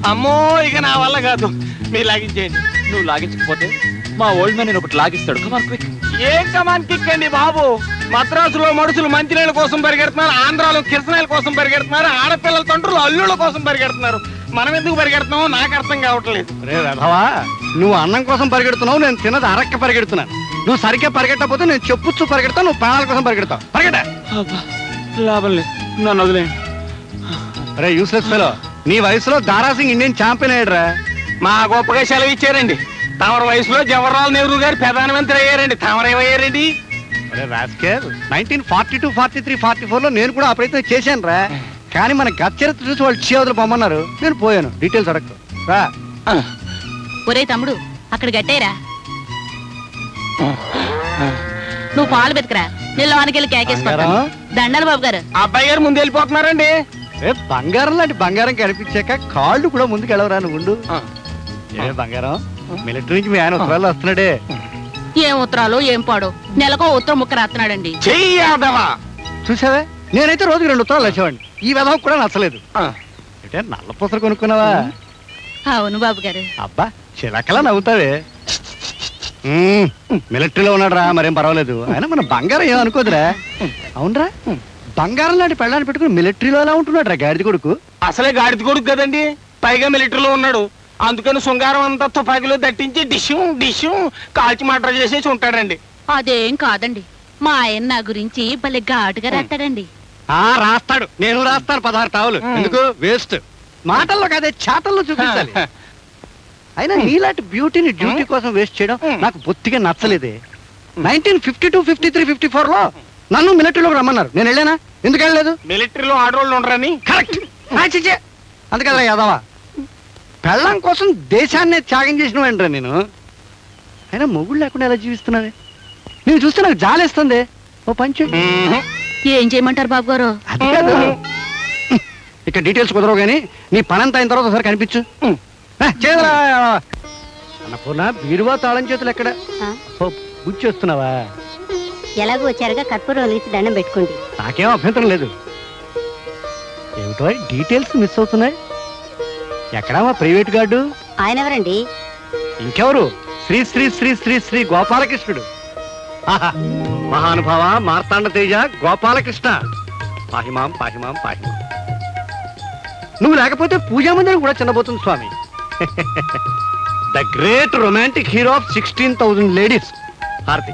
అమ్మో ఇక నా వల్ల కాదు మీరు లాగించేయండి నువ్వు లాగించకపోతే మా ఓల్డ్ మ్యాన్ నేను ఒకటి లాగిస్తాడు కమాన్ క్విక్ ఏం కమాన్ కిక్ అండి బాబు మద్రాసులో మనుషులు మంచినీళ్ళ కోసం పరిగెడుతున్నారు ఆంధ్రాలో కిరసనాయల కోసం పరిగెడుతున్నారు ఆడపిల్లల తండ్రులు అల్లుళ్ళ కోసం పరిగెడుతున్నారు మనం ఎందుకు పరిగెడుతున్నామో నాకు అర్థం కావట్లేదు రే రథవా నువ్వు అన్నం కోసం పరిగెడుతున్నావు నేను తిన్నది అరక్క పరిగెడుతున్నాను నువ్వు సరిగ్గా పరిగెట్టకపోతే నేను చెప్పుచ్చు పరిగెడతావు నువ్వు ప్రాణాల కోసం పరిగెడతావు పరిగెట లాభం లేదు నన్ను వదిలేయండి రే యూస్లెస్ ఫెలో నీ వయసులో దారాసింగ్ ఇండియన్ ఛాంపియన్ అయ్యాడురా మా గొప్పగా సెలవు ఇచ్చారండి తమర వయసులో జవహర్లాల్ నెహ్రూ గారు ప్రధానమంత్రి అయ్యారండి తమరేమయ్యారండి అరే rascal nineteen forty two forty three forty four లో నేను కూడా ఆ ప్రయత్నం చేశాను రా కానీ మన గత చరిత్ర చూసి వాళ్ళు చేవదులు పొమ్మన్నారు నేను పోయాను డీటెయిల్స్ అడగదు రా ఒరే తమ్ముడు అక్కడ గట్టేరా నువ్వు పాలు బెతకరా నేను లోనికి కేకేసుకుంటాను బంగారం? దండాలు బాబు గారు అబ్బాయి గారు ముందు వెళ్ళిపోతున్నారండి ఏ బంగారం లాంటి బంగారం కనిపించాక కాళ్ళు కూడా ముందుకు వెళ్ళవరా నువ్వు ఉండు. ఏ బంగారం మిలిటరీ నుంచి మీ ఆయన ఉత్తరాలు వస్తున్నాడే ఏం ఉత్తరాలు ఏం పాడు నెలకో ఉత్తరం ముక్క రాస్తున్నాడండి చెయ్యాదవా చూసావే నేనైతే రోజుకి రెండు ఉత్తరాలు వచ్చేవాడిని ఈ విధం కూడా నచ్చలేదు అంటే నల్ల పూసలు కొనుక్కున్నావా అవును బాబు గారు అబ్బా చిలకలా నవ్వుతావే మ్మ్. మిలిటరీలో ఉన్నాడు రా మరేం పర్వాలేదు అయినా మన బంగారం ఏం అనుకోదురా అవునరా బంగారం లాంటి పెళ్ళాన్ని పెట్టుకుని మిలిటరీలో ఎలా ఉంటున్నాడు రా గాడిద కొడుకు అసలే గాడిద కొడుకు కదండి పైగా మిలిటరీలో ఉన్నాడు అందుకని శృంగారం అంతా తుపాకీలో దట్టించి డిష్యూ డిష్యూ కాల్చి మటర్ చేసేసి ఉంటాడండి అదేం కాదండి మా ఆయన నా గురించి భలే ఘాటుగా రాస్తాడండి ఆ రాస్తాడు నేను రాస్తాను పదహారు టావులు ఎందుకు వేస్ట్ మాటల్లో కాదే చాటల్లో చూపించాలి అయినా నీలాంటి బ్యూటీని డ్యూటీ కోసం వేస్ట్ చేయడం నాకు బొత్తిగా నచ్చలేదే nineteen fifty two fifty three fifty four లో నన్ను మిలిటరీలోకి రమ్మన్నారు నేను వెళ్ళానా ఎందుకు వెళ్ళలేదు మిలిటరీలో ఆడవాళ్ళు ఉండరని కరెక్ట్ అందుకల్లా యాదవా పెళ్ళం కోసం దేశాన్నే త్యాగం చేసిన వెంటరా నేను అయినా మొగుడు లేకుండా ఎలా జీవిస్తున్నావే నేను చూస్తే నాకు జాలేస్తుంది ఓ పంచు ఏం చేయమంటారు బాబు గారు అది కాదు ఇక్కడ డీటెయిల్స్ కుదరవు కానీ నీ పనంతా అయిన తర్వాత ఒకసారి కనిపించు ఆ, చేయదురా. అన్నపూర్ణ బీరువా తాళం చేతులు ఎక్కడ ఓ, పూజ చేస్తున్నావా ఎలాగో వచ్చారుగా కర్పూరం వెలిగించి దండం పెట్టుకోండి నాకేం అభ్యంతరం లేదు ఏమిటో డీటెయిల్స్ మిస్ అవుతున్నాయి ఎక్కడా మా ప్రైవేట్ గార్డు ఆయన ఎవరండి ఇంకెవరు శ్రీ శ్రీ శ్రీ శ్రీ శ్రీ గోపాలకృష్ణుడు ఆహా, మహానుభావ మార్తాండ తేజ గోపాలకృష్ణ పాహిమాం పాహిమాం పాహిమాం నువ్వు లేకపోతే పూజా మందిరం కూడా చిన్నబోతుంది Swami the great romantic hero of sixteen thousand ladies హారతి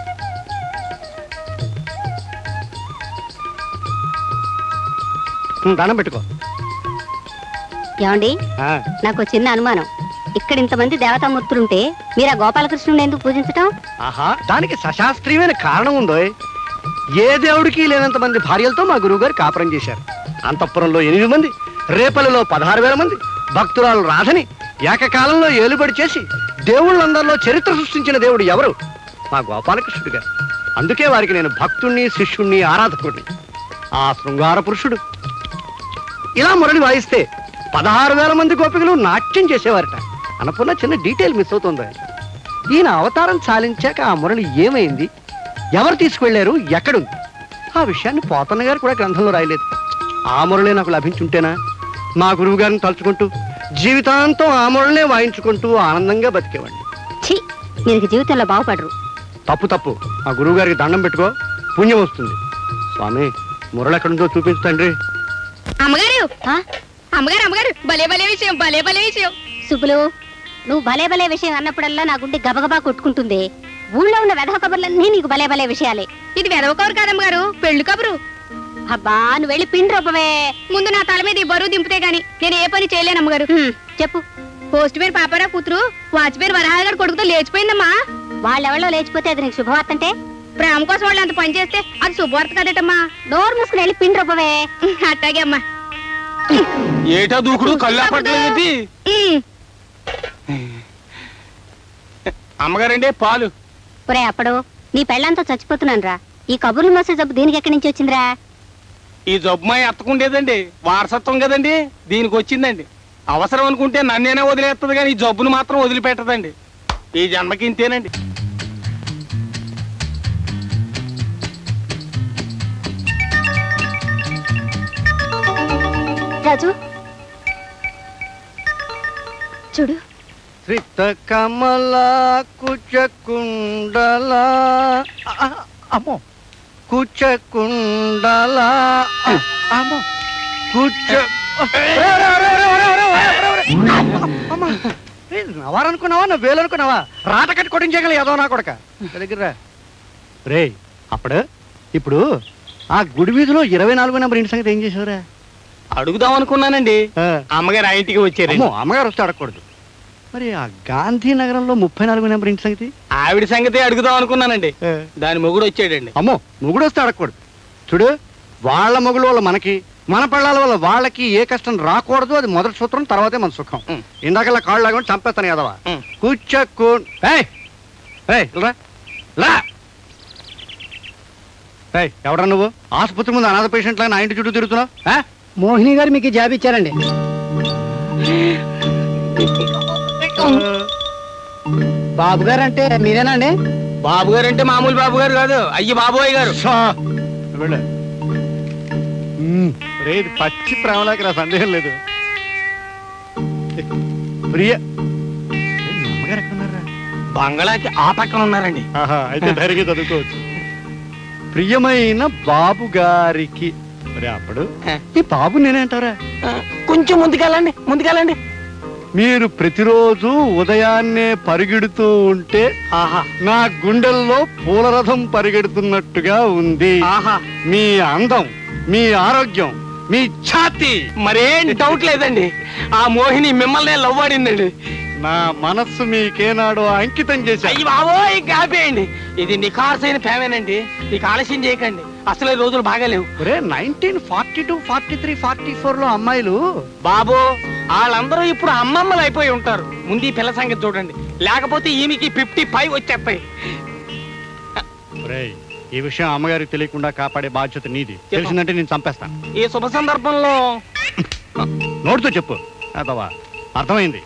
ఉమ్, దండం పెట్టుకో ఏమండి ఆ, నాకు చిన్న అనుమానం ఇక్కడ ఇంతమంది దేవతామూర్తులుంటే మీరు ఆ గోపాలకృష్ణుని ఎందుకు పూజించటం ఆహా దానికి సశాస్త్రీయమైన కారణం ఉందో ఏ దేవుడికి లేనంత మంది భార్యలతో మా గురువు గారు కాపురం చేశారు అంతఃపురంలో ఎనిమిది మంది రేపల్లిలో పదహారు వేల మంది భక్తురాలు రాధని ఏకకాలంలో ఏలుబడి చేసి దేవుళ్ళందరిలో చరిత్ర సృష్టించిన దేవుడు ఎవరు మా గోపాలకృష్ణుడు గారు అందుకే వారికి నేను భక్తుణ్ణి శిష్యుణ్ణి ఆరాధకుడిని ఆ శృంగార పురుషుడు ఇలా మురళి వాయిస్తే పదహారు వేల మంది గోపికలు నాట్యం చేసేవారట అన్నపూర్ణ చిన్న డీటెయిల్ మిస్ అవుతుంది ఈయన అవతారం చాలించాక ఆ మురళి ఏమైంది ఎవరు తీసుకువెళ్లారు ఎక్కడుంది ఆ విషయాన్ని పోతన్న గారు కూడా గ్రంథంలో రాయలేదు ఆ మురళి నాకు లభించుంటేనా మా గురువు గారిని తలుచుకుంటూ జీవితాంతం ఆ మురళినే వాయించుకుంటూ ఆనందంగా బతికేవాడిని ఛీ మీరు జీవితంలో బాగుపడరు తప్పు తప్పు ఆ గురువు గారికి దండం పెట్టుకో పుణ్యం వస్తుంది స్వామి మురళి ఎక్కడుందో చూపించు తండ్రి అమ్మగారు అమ్మగారు అమ్మగారు భలే భలే విషయం భలే భలే విషయం సుబ్బులు నువ్వు భలే భలే విషయం అన్నప్పుడల్లా నా గుండె గబగబా కొట్టుకుంటుంది ఊళ్ళో ఉన్న వెధవ కబుర్లన్నీ నీకు భలే భలే విషయాలే ఇది వెదవ కబురు కాదమ్మగారు పెళ్లి కబురు అబ్బా నువ్వు వెళ్ళి పిండి రూపమే ముందు నా తల మీద ఈ బరువు దింపితే గాని నేను ఏ పని చేయలేను అమ్మగారు చెప్పు పోస్ట్ పేరు పాపారా కూతురు వాచ్పేరు వరహాల గారు కొడుకుతో లేచిపోయిందమ్మా వాళ్ళెవళ్ళో లేచిపోతే అది నీకు శుభవార్త అంటే ప్రేమ కోసం వాళ్ళు అంత పని చేస్తే అది శుభవార్త కదటమ్మా నోరు మూసుకుని వెళ్ళి పిండి రూపమే అట్టాగే అమ్మా ఏటా దూకుడు కళ్ళు అప్పట్లేదు అమ్మగారండి పాలు ఒరే అప్పుడు నీ పెళ్ళంతా చచ్చిపోతున్నాను రా ఈ కబుర్లు మోసే జబ్బు దీనికి ఎక్కడి నుంచి వచ్చిందిరా ఈ జబ్బుమాయి ఎత్తకుండేదండి వారసత్వం కదండి దీనికి వచ్చిందండి అవసరం అనుకుంటే నన్నేనే వదిలేస్తుంది కానీ ఈ జబ్బును మాత్రం వదిలిపెట్టదండి ఈ జన్మకి ఇంతేనండి రాజు చూడు శ్రిత కమల కుచకుండల అమ్మో కుచకుండల అమ్మో కుచ నవారనుకున్నావా నా వేలు అనుకున్నావా రాట కట్టి కొట్టించగల ఏదో నా కొడక దగ్గర రే అప్పుడు ఇప్పుడు ఆ గుడి వీధిలో ఇరవై నాలుగు నెంబర్ ఇంటి సంగతి ఏం చేసావురా అడుగుదాం అనుకున్నానండి ఆ. అమ్మగారు ఆ ఇంటికి వచ్చారండి అమ్మో అమ్మగారు వస్తే అడగకూడదు మరి ఆ గాంధీ నగరంలో ముప్పై నాలుగు నెంబర్ ఇంటి సంగతి ఆవిడ సంగతి అడుగుదాం అనుకున్నానండి దాని మొగుడు వచ్చాడండి అమ్మో మొగుడు వస్తే అడగకూడదు చూడు వాళ్ళ మొగుడు వల్ల మనకి మన పళ్ళాల వల్ల వాళ్ళకి ఏ కష్టం రాకూడదు అది మొదటి సూత్రం తర్వాతే మన సుఖం ఉం. ఇందాకలా కాళ్ళు లాగా చంపేస్తాను ఎదవా ఉం. కూర్చోకు ఏయ్ ఏయ్, రా రా ఏయ్, ఎవడ్రా నువ్వు ఆసుపత్రి ముందు అనాథ పేషెంట్ లాగా నా ఇంటి చుట్టూ తిరుగుతున్నావు ఆ? మోహిని గారు మీకు ఈ జాబ్ ఇచ్చారండి బాబు గారు అంటే మీరేనా అండి బాబు గారు అంటే మామూలు బాబు గారు కాదు అయ్యి బాబోయ్ గారు షా. వెళ్ళు. మ్మ్. రే ఇది పచ్చి ప్రేమలాకి నా సందేహం లేదు ప్రియ ఏ, మీ అమ్మగారు ఎక్కడున్నారా? బంగళాకి ఆ పక్కన ఉన్నారండి ఆహా, అయితే ధైర్యంగా చదువుకోవచ్చు ప్రియమైన బాబు గారికి మరి అప్పుడు ఈ బాబు నేనేంటారా ఆ, కొంచెం ముందుకెళ్ళండి ముందుకెళ్ళండి మీరు ప్రతిరోజు ఉదయాన్నే పరిగెడుతూ ఉంటే ఆహా నా గుండెల్లో పూలరథం పరిగెడుతున్నట్టుగా ఉంది ఆహా మీ అందం మీ ఆరోగ్యం మీ ఛాతి మరేం డౌట్ లేదండి ఆ మోహిని మిమ్మల్ని లవ్ ఆడిందండి నా మనస్సు మీకేనాడో అంకితం చేశాయి అయ్యి బాబోయ్ కాపేయండి ఇది నిఖార్సైన ఫేమేనండి నీకు ఆలస్యం చేయకండి అసలు ఈ రోజులు బాగాలేవు ఒరే nineteen forty two forty three forty four లో అమ్మాయిలు బాబు వాళ్ళందరూ ఇప్పుడు అమ్మమ్మలు అయిపోయి ఉంటారు ముందు ఈ పిల్ల సంగతి చూడండి లేకపోతే ఈమెకి ఫిఫ్టీ ఫైవ్ వచ్చేస్తాయి ఒరేయ్, ఈ విషయం అమ్మగారికి తెలియకుండా కాపాడే బాధ్యత నీది తెలిసిందంటే నేను చంపేస్తాను ఈ శుభ సందర్భంలో నోటితో చెప్పు అదవా అర్థమైంది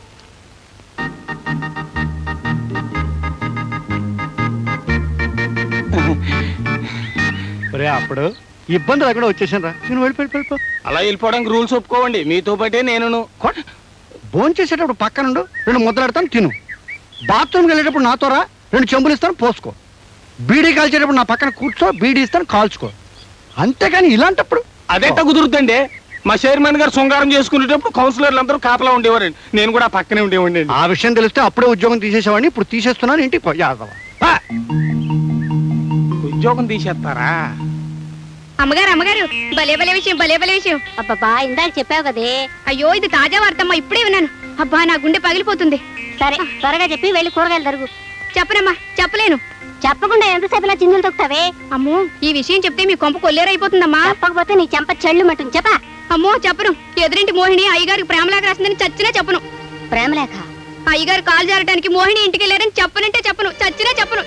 ఒరే అప్పుడు ఇబ్బంది లేకుండా వచ్చేసాను రా నేను వెళ్ళి వెళ్ళి వెళ్ళిపో అలా వెళ్ళిపోవడానికి రూల్స్ ఒప్పుకోవండి మీతో పాటే నేను భోజనం చేసేటప్పుడు పక్కనుండు రెండు ముద్దలాడతాను తిను బాత్రూమ్కి వెళ్ళేటప్పుడు నాతో రా రెండు చెంబులు ఇస్తాను పోసుకో బీడీ కాల్చేటప్పుడు నా పక్కన కూర్చో బీడీ ఇస్తాను కాల్చుకో అంతేగాని ఇలాంటప్పుడు అదేట కుదురుతుందండి మా చైర్మన్ గారు శృంగారం చేసుకునేటప్పుడు కౌన్సిలర్లు అందరూ కాపలా ఉండేవారండి నేను కూడా ఆ పక్కనే ఉండేవాడిని ఆ విషయం తెలిస్తే అప్పుడే ఉద్యోగం తీసేసేవాడిని ఇప్పుడు తీసేస్తున్నాను ఇంటికి పో యాదవ ఆ! ఉద్యోగం తీసేస్తారా అమ్మగారు అమ్మగారు భలే భలే విషయం భలే భలే విషయం అబ్బబ్బా ఇందాక చెప్పావు కదే అయ్యో ఇది తాజా వార్తమ్మా ఇప్పుడే విన్నాను అబ్బా నా గుండె పగిలిపోతుంది సరే త్వరగా చెప్పి వెళ్ళి కూరగాయలు తరుగు చెప్పనమ్మా చెప్పలేను చెప్పకుండా ఎంతసేపు ఇలా చిందులు తొక్కుతావే అమ్మో ఈ విషయం చెప్తే మీ కొంప కొల్లేరైపోతుందమ్మా చెప్పకపోతే నీ చెంప చెళ్ళు మటుంది చెప్పా అమ్మో చెప్పను ఎదురింటి మోహిని అయ్యగారికి ప్రేమలాగా రాసిందని చచ్చినా చెప్పను ప్రేమలేఖ అయ్యగారు కాలు జారడానికి మోహిని ఇంటికి వెళ్ళారని చెప్పనంటే చెప్పను చచ్చినా చెప్పను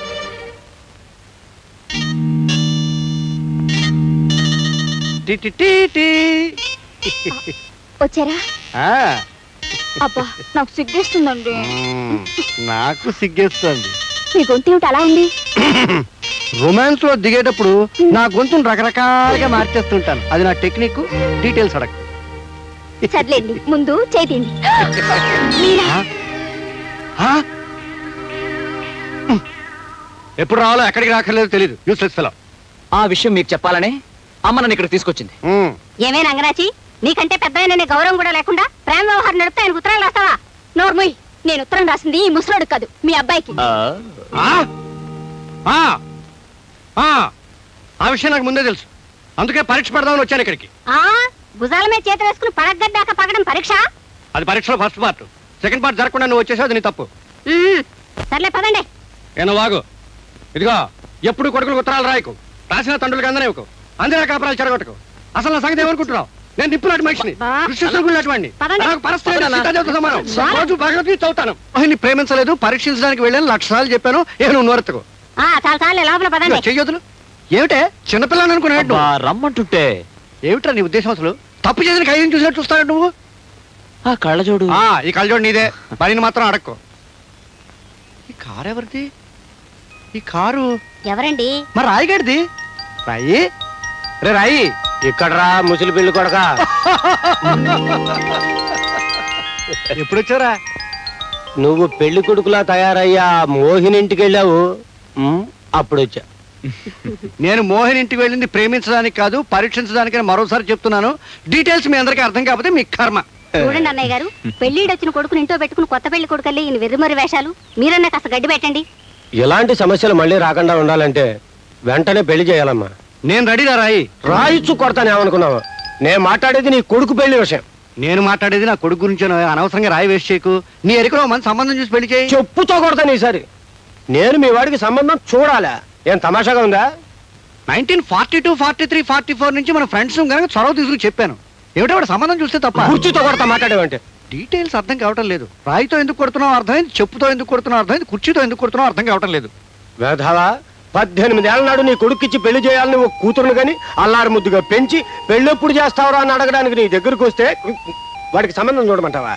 టి టి టి టి. వచ్చారా ఆ, అబ్బా నాకు సిగ్గేస్తుందండి మ్మ్. నాకు సిగ్గేస్తుంది మీ గొంతు ఏమిటి అలా ఉంది రొమాన్స్ లో దిగేటప్పుడు నా గొంతును రకరకాలుగా మార్చేస్తుంటాను అది నా టెక్నిక్ డీటెయిల్స్ అడగ సర్లేండి ముందు చేతిండి ఎప్పుడు రావాలో ఎక్కడికి రాకర్లేదో తెలియదు యూస్లెస్ ఫెలో ఆ విషయం మీకు చెప్పాలనే అమ్మ నన్ను ఇక్కడికి తీసుకొచ్చింది ఏమే నంగరాచి నీకంటే పెద్ద ఆయన గౌరవం కూడా లేకుండా ప్రేమ వ్యవహారం నడిపితే ఆయన ఉత్తరాలు రాస్తావా నోర్మయ్ నేను ఉత్తరం రాసింది ఈ ముసలోడు కాదు మీ అబ్బాయికి ఆ విషయం నాకు ముందే తెలుసు అందుకే పరీక్ష పెడదామని వచ్చాను ఇక్కడికి ఆ భుజాల మీద చేతి వేసుకుని పడగడ్డాక పగడం పరీక్ష అది పరీక్షలో ఫస్ట్ పార్ట్ సెకండ్ పార్ట్ జరగకుండా నువ్వు వచ్చేసావు అది నీ తప్పు ఉమ్, సర్లే పదండి ఏనో వాగు ఇదిగో ఎప్పుడు కొడుకులకు ఉత్తరాలు రాయకు రాసిన తండ్రులకు అందనేవకు అందిన కాపరాలు చెడగొట్టకు అసలు నా సంగతి ఏమనుకుంటున్నావు నేను నిప్పులాంటి మనిషిని బా. కృష్ణులాంటి వాడిని పదండి. నాకు పరస్పరం పదండి. సీతాదేవితో సమానం బా. రోజు భగవద్గీత చదువుతాను ఆయన్ని ప్రేమించలేదు పరీక్షించడానికి వెళ్ళాను లక్ష సార్లు చెప్పాను ఏ నువ్వు నోరెత్తకు ఆ చాలా చాలే లోపల పదండి చెయ్యొద్దులు ఏమిటే చిన్నపిల్లని అనుకున్నాడు అబ్బా, రమ్మంటుంటే ఏమిట్రా నీ ఉద్దేశం అసలు తప్పు చేసిన ఖైదీని చూసినట్టు చూస్తాడు నువ్వు ఆ కళ్ళజోడు ఆ ఈ కళ్ళజోడు నీదే పనిని మాత్రం అడక్కు ఈ కారు ఎవరిది ఈ కారు ఎవరండి మరి రాయిగాడిది రాయి రే రాయి ఇక్కడరా ముసలి పెళ్లి కొడక ఎప్పుడు వచ్చారా నువ్వు పెళ్లి కొడుకులా తయారయ్యా మోహినింటికి వెళ్ళావు ఉమ్, అప్పుడు వచ్చా నేను మోహన్ ఇంటికి వెళ్ళింది ప్రేమించడానికి కాదు పరీక్షించడానికని మరోసారి చెప్తున్నాను డీటెయిల్స్ మీ అందరికీ అర్థం కాకపోతే మీ కర్మ చూడండి అన్నయ్య గారు పెళ్లిడు వచ్చిన కొడుకుని ఇంట్లో పెట్టుకుని కొత్త పెళ్లి కొడుకల్లి ఈయన వెర్రిమరి వేషాలు మీరన్నా కాస్త గడ్డి పెట్టండి ఇలాంటి సమస్యలు మళ్ళీ రాకుండా ఉండాలంటే వెంటనే పెళ్లి చేయాలమ్మా నేను రెడీరా రాయి రాయిచ్చు కొడతానేమనుకున్నావా నేను మాట్లాడేది నీ కొడుకు పెళ్లి విషయం నేను మాట్లాడేది నా కొడుకు గురించి అనవసరంగా రాయి వేస్ట్ చేయకు నీ ఎరుకలో మంది సంబంధం చూసి పెళ్లి చేయి చెప్పుతో కొడతాను ఈసారి నేను మీ వాడికి సంబంధం చూడాలా ఏం తమాషాగా ఉందా nineteen forty two forty three forty four నుంచి మన ఫ్రెండ్స్ కనుక చొరవ తీసుకుని చెప్పాను ఏమిటో వాడు సంబంధం చూస్తే తప్ప కుర్చీతో కొడతా మాట్లాడేవంటే డీటెయిల్స్ అర్థం కావటం లేదు రాయితో ఎందుకు కొడుతున్నావు అర్థమైంది చెప్పుతో ఎందుకు కొడుతున్నావు అర్థమైంది కుర్చీతో ఎందుకు కొడుతున్నావు అర్థం కావటం లేదు వేధవా పద్దెనిమిది ఏళ్ళ నాడు నీ కొడుక్కిచ్చి పెళ్లి చేయాలని ఒక కూతురును గాని అల్లారు ముద్దుగా పెంచి పెళ్ళెప్పుడు చేస్తావురా అని అడగడానికి నీ దగ్గరకు వస్తే వాడికి సంబంధం చూడమంటావా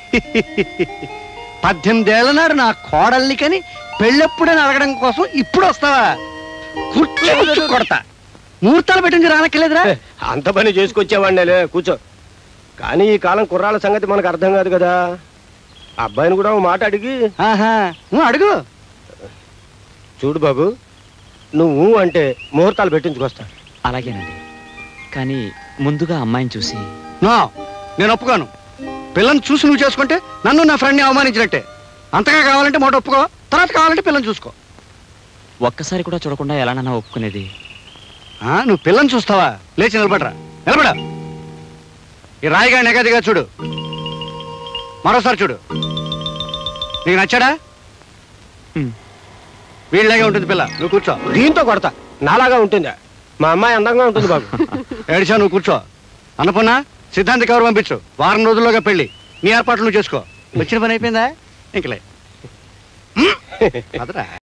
పద్దెనిమిదేళ్ల నాడు నా కోడల్ని కని పెళ్ళెప్పుడని అడగడం కోసం ఇప్పుడు వస్తావా కుర్చీ కూర్చో కొడతా ముహూర్తాలు పెట్టించి రానక్కర్లేదురా ఏ, అంత పని చేసుకొచ్చేవాడినేలే కూర్చో కానీ ఈ కాలం కుర్రాళ్ళ సంగతి మనకు అర్థం కాదు కదా అబ్బాయిని కూడా ఓ మాట అడిగి ఆహా నువ్వు అడుగు చూడు బాబు నువ్వు అంటే ముహూర్తాలు పెట్టించుకొస్తా అలాగేనండి కానీ ముందుగా అమ్మాయిని చూసి నో నేను ఒప్పుకోను పిల్లని చూసి నువ్వు చేసుకుంటే నన్ను నా ఫ్రెండ్ని అవమానించినట్టే అంతగా కావాలంటే మాట ఒప్పుకో తర్వాత కావాలంటే పిల్లని చూసుకో ఒక్కసారి కూడా చూడకుండా ఎలానన్నా ఒప్పుకునేది ఆ, నువ్వు పిల్లని చూస్తావా లేచి నిలబడరా నిలబడ ఈ రాయిగా నెగదిగా చూడు మరోసారి చూడు నీకు నచ్చాడా ఉమ్. వీళ్ళలాగే ఉంటుంది పిల్ల నువ్వు కూర్చో దీంతో కొడతా నాలాగా ఉంటుందా మా అమ్మాయి అందంగా ఉంటుంది బాబు ఏడిచా నువ్వు కూర్చో అన్నపూర్ణ సిద్ధాంతి కవర్ పంపించు వారం రోజుల్లోగా పెళ్లి నీ ఏర్పాట్లు నువ్వు చేసుకో వచ్చిన పని అయిపోయిందా ఇంకలే అదరా